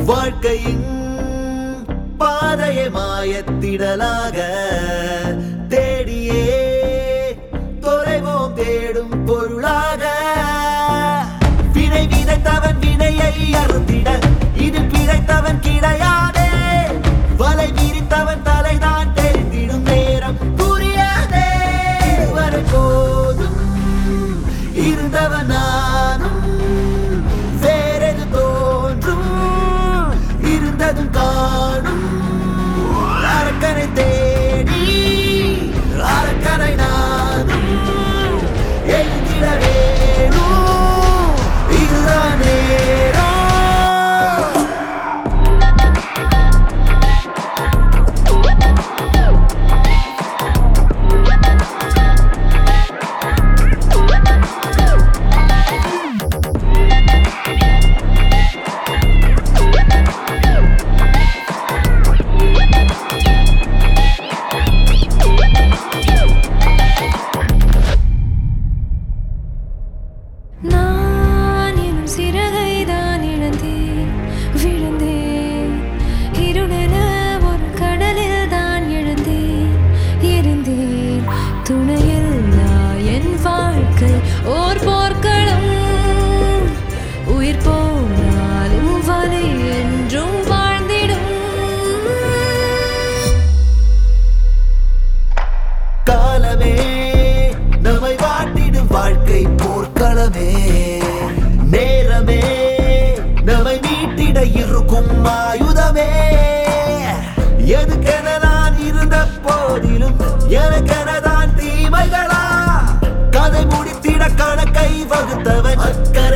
வாழ்க்கையின் பாதையை மாயத்திடலாக தேடியே தொலைவோம் தேடும் பொருளாக வினை விதைத்தவன் வினையை அறுத்திட இது பிழைத்தவன் கிடையாதே வலை விரித்தவன் தலைதான் தெரிந்திடும் நேரம் புரியாதே வரை போதும் இருந்தவன் நானும் வேறெது தோன்றும் இருந்ததும் காணும் அரக்கனை தேடி அரக்கனை நானும் எழுந்திட வேணும் இதுதான் நேரம் நான் எனும் சிறகை தான் இழந்தேன் விழுந்தேன் இருளென ஒரு கடலில் தான் எழுந்தேன் இருந்தேன் துணையில்லா என் வாழ்க்கை ஓர் போர்க்களம் உயிர் போனாலும் வலி என்றும் வாழ்ந்திடும் காலமே நம்மை வாட்டிடும் வாழ்க்கை போர்க்களமே நேரமே நம்மை மீட்டிட இருக்கும் ஆயுதமே எதுக்கென நான் இருந்த போதிலும் எனக்கென தான் தீமைகளா கதை முடித்திட கணக்கை வகுத்தவன் அக்கறை